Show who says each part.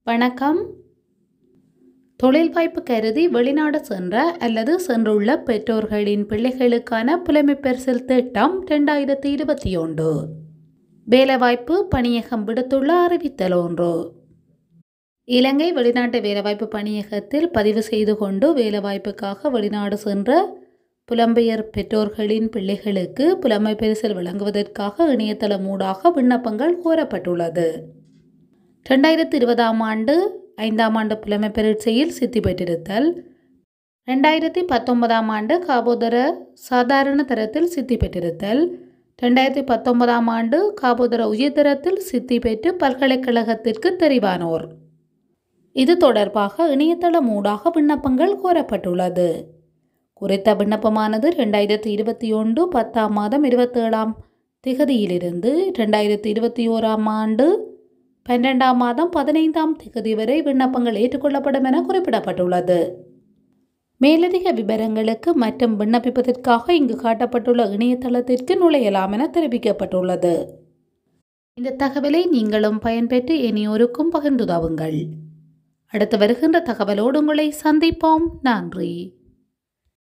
Speaker 1: வணக்கம் தொழில் வாய்ப்பு கருதி வெளிநாடு சென்ற அல்லது சென்றுள்ள பெற்றோர்களின் பிள்ளைகளுக்கான புலமை பரிசில் திட்டம் ரெண்டாயிரத்தி இருபத்தி ஒன்று வேலைவாய்ப்பு பணியகம் விடுத்துள்ள அறிவித்தல் ஒன்று இலங்கை வெளிநாட்டு வேலைவாய்ப்பு பணியகத்தில் பதிவு செய்து கொண்டு வேலைவாய்ப்புக்காக வெளிநாடு சென்ற புலம்பெயர் பெற்றோர்களின் பிள்ளைகளுக்கு புலமை பரிசில் வழங்குவதற்காக இணையதளம் ஊடாக விண்ணப்பங்கள் கோரப்பட்டுள்ளது ரெண்டாயிரத்தி இருபதாம் ஆண்டு ஐந்தாம் ஆண்டு புலமை பரீட்சையில் சித்தி பெற்றிருத்தல் ரெண்டாயிரத்தி பத்தொன்பதாம் ஆண்டு காபோதர சாதாரண தரத்தில் சித்தி பெற்றிருத்தல் ரெண்டாயிரத்தி பத்தொன்பதாம் ஆண்டு காபோதர உயர்தரத்தில் சித்தி பெற்று பல்கலைக்கழகத்திற்கு தெரிவானோர் இது தொடர்பாக இணையதளம் ஊடாக விண்ணப்பங்கள் கோரப்பட்டுள்ளது குறித்த விண்ணப்பமானது ரெண்டாயிரத்தி இருபத்தி ஒன்று பத்தாம் மாதம் இருபத்தேழாம் திகதியிலிருந்து ரெண்டாயிரத்தி இருபத்தி ஓராம் ஆண்டு பன்னிரெண்டாம் மாதம் பதினைந்தாம் திகதி வரை விண்ணப்பங்கள் ஏற்றுக்கொள்ளப்படும் என குறிப்பிடப்பட்டுள்ளது மேலதிக விவரங்களுக்கு மற்றும் விண்ணப்பிப்பதற்காக இங்கு காட்டப்பட்டுள்ள இணையதளத்திற்கு நுழையலாம் என தெரிவிக்கப்பட்டுள்ளது இந்த தகவலை நீங்களும் பயன்பெற்று இனியோருக்கும் பகிர்ந்துதவுங்கள் அடுத்து வருகின்ற தகவலோடு உங்களை சந்திப்போம் நன்றி